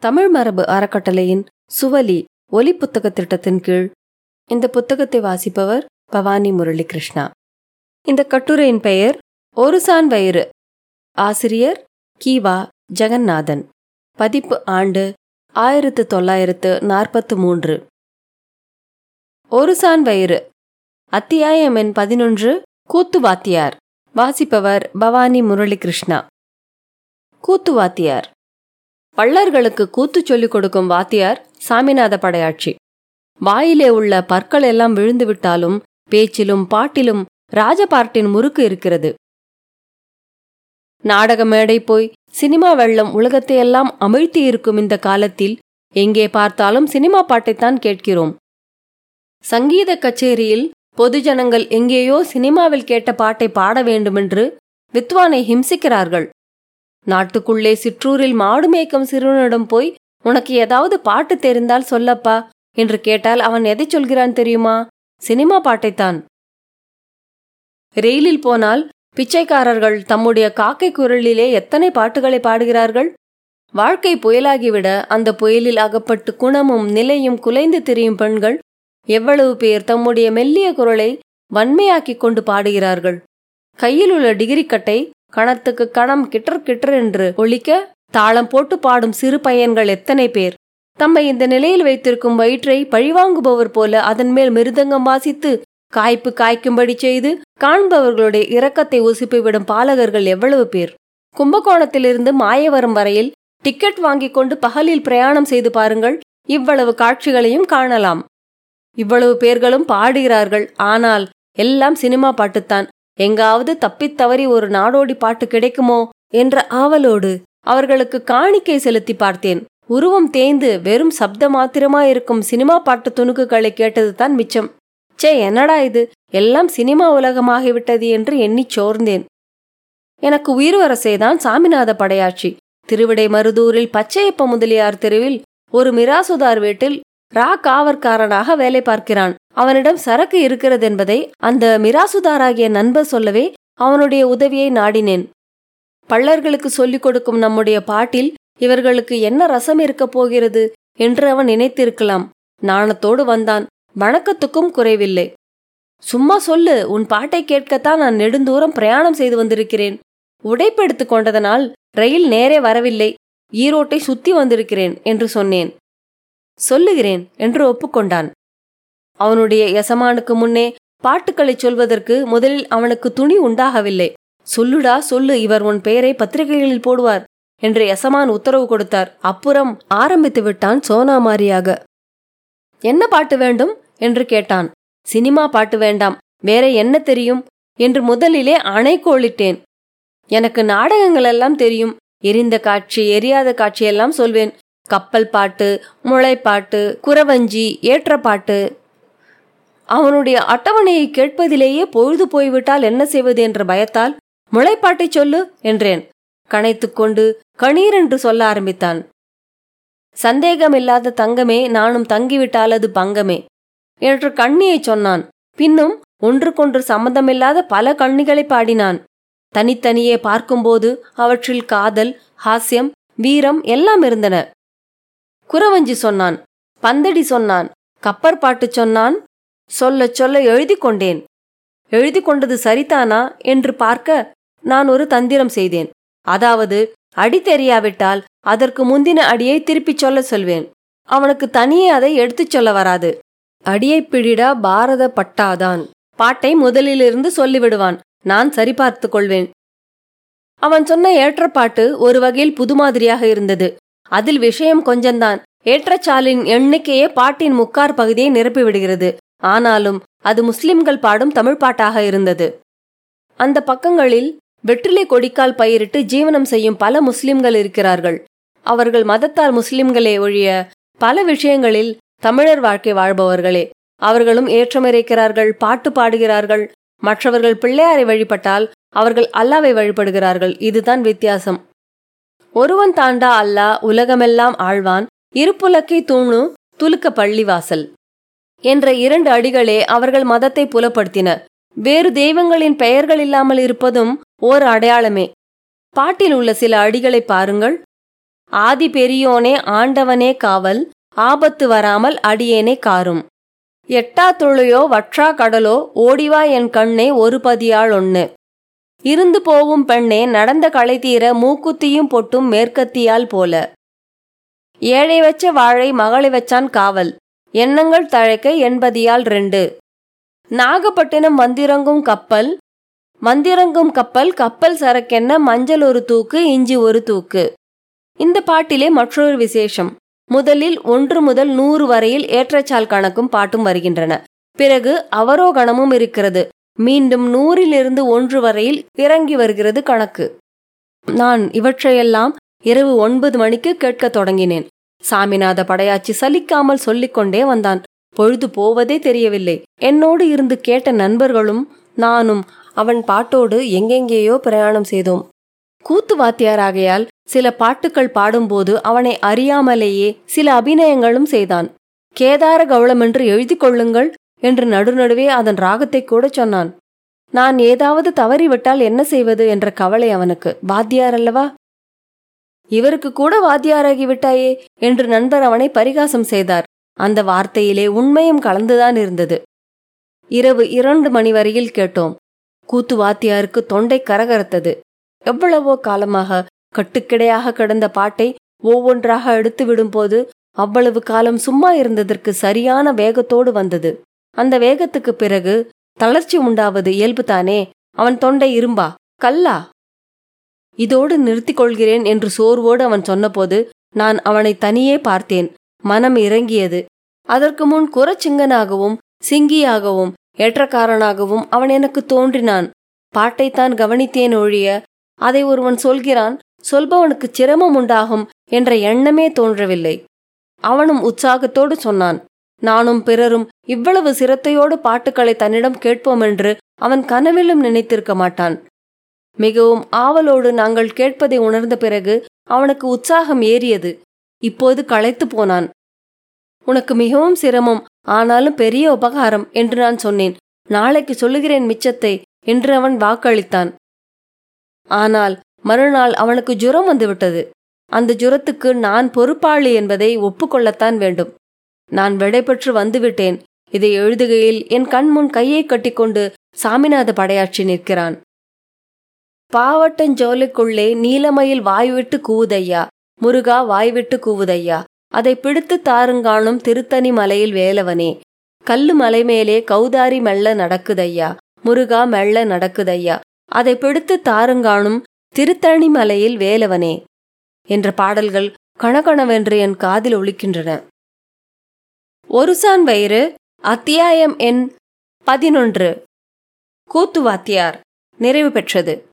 தமிழ் மரபு அறக்கட்டளையின் சுவலி ஒலி புத்தக திட்டத்தின் கீழ் இந்த புத்தகத்தை வாசிப்பவர் பவானி முரளி கிருஷ்ணா இந்த கட்டுரையின் பெயர் ஒரு சான் வயிறு ஆசிரியர் கீவா ஜெகநாதன் பதிப்பு ஆண்டு ஆயிரத்து தொள்ளாயிரத்து நாற்பத்து மூன்று ஒரு சான் வயிறு அத்தியாயம் எண் பதினொன்று கூத்துவாத்தியார் வாசிப்பவர் பவானி முரளி கிருஷ்ணா கூத்துவாத்தியார் பள்ளர்களுக்கு கூத்து சொல்லிக் கொடுக்கும் வாத்தியார் சாமிநாத படையாட்சி வாயிலே உள்ள பற்கள் எல்லாம் விழுந்து விட்டாலும் பேச்சிலும் பாட்டிலும் ராஜபாட்டின் முறுக்கு இருக்கிறது நாடக மேடை போய் சினிமா வெள்ளம் உலகத்தையெல்லாம் அமிழ்த்தி இருக்கும் இந்த காலத்தில் எங்கே பார்த்தாலும் சினிமா பாட்டைத்தான் கேட்கிறோம் சங்கீத கச்சேரியில் பொதுஜனங்கள் எங்கேயோ சினிமாவில் கேட்ட பாட்டை பாட வேண்டுமென்று வித்வானை ஹிம்சிக்கிறார்கள் நாட்டுக்குள்ளே சிற்றூரில் மாடு மேய்க்கும் சிறுவனிடம் போய் உனக்கு ஏதாவது பாட்டு தெரிந்தால் சொல்லப்பா என்று கேட்டால் அவன் எதை சொல்கிறான் தெரியுமா சினிமா பாட்டைத்தான் ரெயிலில் போனால் பிச்சைக்காரர்கள் தம்முடைய காக்கை குரலிலே எத்தனை பாட்டுகளை பாடுகிறார்கள் வாழ்க்கை புயலாகிவிட அந்த புயலில் அகப்பட்டு குணமும் நிலையும் குலைந்து திரியும் பெண்கள் எவ்வளவு பேர் தம்முடைய மெல்லிய குரலை வன்மையாக்கிக் கொண்டு பாடுகிறார்கள் கையில் உள்ள டிகிரி கட்டை கணத்துக்கு கணம் கிட்டர் கிட்டர் என்று ஒழிக்க தாளம் போட்டு பாடும் சிறு பையன்கள் எத்தனை பேர் தம்மை இந்த நிலையில் வைத்திருக்கும் வயிற்றை பழிவாங்குபவர் போல அதன் மேல் மிருதங்கம் வாசித்து காய்ப்பு காய்க்கும்படி செய்து காண்பவர்களுடைய இரக்கத்தை உசுப்பிவிடும் பாலகர்கள் எவ்வளவு பேர் கும்பகோணத்திலிருந்து மாயவரம் வரையில் டிக்கெட் வாங்கிக் கொண்டு பகலில் பிரயாணம் செய்து பாருங்கள் இவ்வளவு காட்சிகளையும் காணலாம் இவ்வளவு பேர்களும் பாடுகிறார்கள் ஆனால் எல்லாம் சினிமா பாட்டுத்தான் எங்காவது தப்பித் தவறி ஒரு நாடோடி பாட்டு கிடைக்குமோ என்ற ஆவலோடு அவர்களுக்கு காணிக்கை செலுத்தி பார்த்தேன் உருவம் தேய்ந்து வெறும் சப்த மாத்திரமாயிருக்கும் சினிமா பாட்டு துணுக்குகளை கேட்டதுதான் மிச்சம் சே என்னடா இது எல்லாம் சினிமா உலகமாகிவிட்டது என்று எண்ணிச் சோர்ந்தேன் எனக்கு உயிர் வரசேதான் சாமிநாத படையாட்சி திருவிடை மருதூரில் பச்சையப்ப முதலியார் தெருவில் ஒரு மிராசுதார் வீட்டில் ரா காவற்காரனாக வேலை பார்க்கிறான் அவனிடம் சரக்கு இருக்கிறது என்பதை அந்த மிராசுதாராகிய நண்பர் சொல்லவே அவனுடைய உதவியை நாடினேன் பள்ளர்களுக்கு சொல்லிக் கொடுக்கும் நம்முடைய பாட்டில் இவர்களுக்கு என்ன ரசம் இருக்கப் போகிறது என்று அவன் நினைத்திருக்கலாம் நாணத்தோடு வந்தான் வணக்கத்துக்கும் குறைவில்லை சும்மா சொல்லு உன் பாட்டை கேட்கத்தான் நான் நெடுந்தூரம் பிரயாணம் செய்து வந்திருக்கிறேன் உடைப்பெடுத்து கொண்டதனால் ரயில் நேரே வரவில்லை ஈரோட்டை சுத்தி வந்திருக்கிறேன் என்று சொன்னேன் சொல்லுகிறேன் என்று ஒப்புக்கொண்டான் அவனுடைய எசமானுக்கு முன்னே பாட்டுக்களை சொல்வதற்கு முதலில் அவனுக்கு துணி உண்டாகவில்லை சொல்லுடா சொல்லு இவர் உன் பெயரை பத்திரிகைகளில் போடுவார் என்று எசமான் உத்தரவு கொடுத்தார் அப்புறம் ஆரம்பித்து விட்டான் சோனாமாரியாக என்ன பாட்டு வேண்டும் என்று கேட்டான் சினிமா பாட்டு வேண்டாம் வேற என்ன தெரியும் என்று முதலிலே அணை கோளிட்டேன் எனக்கு நாடகங்கள் எல்லாம் தெரியும் எரிந்த காட்சி எரியாத காட்சியெல்லாம் சொல்வேன் கப்பல் பாட்டு முளைப்பாட்டு குறவஞ்சி ஏற்றப்பாட்டு அவனுடைய அட்டவணையை கேட்பதிலேயே பொழுது போய்விட்டால் என்ன செய்வது என்ற பயத்தால் முளைப்பாட்டை சொல்லு என்றேன் கணைத்துக்கொண்டு கணீரென்று சொல்ல ஆரம்பித்தான் சந்தேகமில்லாத தங்கமே நானும் தங்கிவிட்டால் அது பங்கமே என்று கண்ணியை சொன்னான் பின்னும் ஒன்றுக்கொன்று சம்மந்தமில்லாத பல கண்ணிகளை பாடினான் தனித்தனியே பார்க்கும்போது அவற்றில் காதல் ஹாஸ்யம் வீரம் எல்லாம் இருந்தன குறவஞ்சி சொன்னான் பந்தடி சொன்னான் கப்பர் பாட்டு சொன்னான் சொல்ல சொல்ல எழுதி கொண்டேன் எழுதி கொண்டது சரிதானா என்று பார்க்க நான் ஒரு தந்திரம் செய்தேன் அதாவது அடி தெரியாவிட்டால் அதற்கு முந்தின அடியை திருப்பிச் சொல்ல சொல்வேன் அவனுக்கு தனியே அதை எடுத்துச் சொல்ல வராது அடியை பிடிடா பாரத பட்டாதான் பாட்டை முதலிலிருந்து சொல்லிவிடுவான் நான் சரிபார்த்து கொள்வேன் அவன் சொன்ன ஏற்றப்பாட்டு ஒரு வகையில் புது மாதிரியாக இருந்தது அதில் விஷயம் கொஞ்சம்தான் ஏற்றச்சாலின் எண்ணிக்கையே பாட்டின் முக்கார் பகுதியை நிரப்பிவிடுகிறது ஆனாலும் அது முஸ்லிம்கள் பாடும் தமிழ் பாட்டாக இருந்தது அந்த பக்கங்களில் வெற்றிலை கொடிக்கால் பயிரிட்டு ஜீவனம் செய்யும் பல முஸ்லிம்கள் இருக்கிறார்கள் அவர்கள் மதத்தால் முஸ்லிம்களே ஒழிய பல விஷயங்களில் தமிழர் வாழ்க்கை வாழ்பவர்களே அவர்களும் ஏற்றமிரைக்கிறார்கள் பாட்டு பாடுகிறார்கள் மற்றவர்கள் பிள்ளையாரை வழிபட்டால் அவர்கள் அல்லாவை வழிபடுகிறார்கள் இதுதான் வித்தியாசம் ஒருவன் தாண்டா அல்லா உலகமெல்லாம் ஆழ்வான் இருப்புலக்கை தூணு துலுக்க பள்ளிவாசல் என்ற இரண்டு அடிகளே அவர்கள் மதத்தை புலப்படுத்தின வேறு தெய்வங்களின் பெயர்கள் இல்லாமல் இருப்பதும் ஓர் அடையாளமே பாட்டில் உள்ள சில அடிகளை பாருங்கள் ஆதி பெரியோனே ஆண்டவனே காவல் ஆபத்து வராமல் அடியேனே காரும் எட்டா துளையோ வற்றா கடலோ ஓடிவா என் கண்ணே ஒரு பதியாள் ஒண்ணு இருந்து போவும் பெண்ணே நடந்த களை தீர மூக்குத்தியும் பொட்டும் மேற்கத்தியால் போல ஏழை வச்ச வாழை மகளை வச்சான் காவல் எண்ணங்கள் தழைக்க எண்பதியால் ரெண்டு நாகப்பட்டினம் வந்திறங்கும் கப்பல் வந்திறங்கும் கப்பல் கப்பல் சரக்கென்ன மஞ்சள் ஒரு தூக்கு இஞ்சி ஒரு தூக்கு இந்த பாட்டிலே மற்றொரு விசேஷம் முதலில் ஒன்று முதல் நூறு வரையில் ஏற்றச்சால் கணக்கும் பாட்டும் வருகின்றன பிறகு அவரோகணமும் இருக்கிறது மீண்டும் நூறிலிருந்து ஒன்று வரையில் இறங்கி வருகிறது கணக்கு நான் இவற்றையெல்லாம் இரவு ஒன்பது மணிக்கு கேட்கத் தொடங்கினேன் சாமிநாத படையாச்சி சலிக்காமல் சொல்லிக்கொண்டே வந்தான் பொழுது போவதே தெரியவில்லை என்னோடு இருந்து கேட்ட நண்பர்களும் நானும் அவன் பாட்டோடு எங்கெங்கேயோ பிரயாணம் செய்தோம் கூத்து வாத்தியாராகையால் சில பாட்டுக்கள் பாடும்போது அவனை அறியாமலேயே சில அபிநயங்களும் செய்தான் கேதார கௌளமென்று எழுதி கொள்ளுங்கள் என்று நடுநடுவே அதன் ராகத்தை கூட சொன்னான் நான் ஏதாவது தவறிவிட்டால் என்ன செய்வது என்ற கவலை அவனுக்கு வாத்தியார் அல்லவா இவருக்கு கூட வாத்தியாராகி விட்டாயே என்று நண்பர் அவனை பரிகாசம் செய்தார் அந்த வார்த்தையிலே உண்மையும் கலந்துதான் இருந்தது இரவு இரண்டு மணி வரையில் கேட்டோம் கூத்து வாத்தியாருக்கு தொண்டை கரகரத்தது எவ்வளவோ காலமாக கட்டுக்கிடையாக கிடந்த பாட்டை ஒவ்வொன்றாக எடுத்து விடும்போது அவ்வளவு காலம் சும்மா இருந்ததற்கு சரியான வேகத்தோடு வந்தது அந்த வேகத்துக்கு பிறகு தளர்ச்சி உண்டாவது இயல்புதானே அவன் தொண்டை இரும்பா கல்லா இதோடு நிறுத்திக் கொள்கிறேன் என்று சோர்வோடு அவன் சொன்னபோது நான் அவனை தனியே பார்த்தேன் மனம் இறங்கியது அதற்கு முன் குரச்சிங்கனாகவும் சிங்கியாகவும் ஏற்றக்காரனாகவும் அவன் எனக்கு தோன்றினான் பாட்டைத்தான் கவனித்தேன் ஒழிய அதை ஒருவன் சொல்கிறான் சொல்பவனுக்கு சிரமம் உண்டாகும் என்ற எண்ணமே தோன்றவில்லை அவனும் உற்சாகத்தோடு சொன்னான் நானும் பிறரும் இவ்வளவு சிரத்தையோடு பாட்டுக்களை தன்னிடம் கேட்போம் என்று அவன் கனவிலும் நினைத்திருக்க மாட்டான் மிகவும் ஆவலோடு நாங்கள் கேட்பதை உணர்ந்த பிறகு அவனுக்கு உற்சாகம் ஏறியது இப்போது களைத்து போனான் உனக்கு மிகவும் சிரமம் ஆனாலும் பெரிய உபகாரம் என்று நான் சொன்னேன் நாளைக்கு சொல்லுகிறேன் மிச்சத்தை என்று அவன் வாக்களித்தான் ஆனால் மறுநாள் அவனுக்கு ஜுரம் வந்துவிட்டது அந்த ஜுரத்துக்கு நான் பொறுப்பாளி என்பதை ஒப்புக்கொள்ளத்தான் வேண்டும் நான் விடைபெற்று வந்துவிட்டேன் இதை எழுதுகையில் என் கண்முன் கையை கட்டிக்கொண்டு சாமிநாத படையாற்றி நிற்கிறான் பாவட்டஞ்சோலைக்குள்ளே நீலமயில் வாய்விட்டு கூவுதையா முருகா வாய்விட்டு கூவுதையா அதை பிடித்து தாருங்காணும் திருத்தணி மலையில் வேலவனே கல்லு மலை மேலே கௌதாரி மெல்ல நடக்குதையா முருகா மெல்ல நடக்குதையா அதை பிடித்து தாருங்காணும் திருத்தணி மலையில் வேலவனே என்ற பாடல்கள் கணகணவென்று என் காதில் ஒலிக்கின்றன ஒருசான் வயிறு அத்தியாயம் எண் பதினொன்று கூத்து வாத்தியார் நிறைவு பெற்றது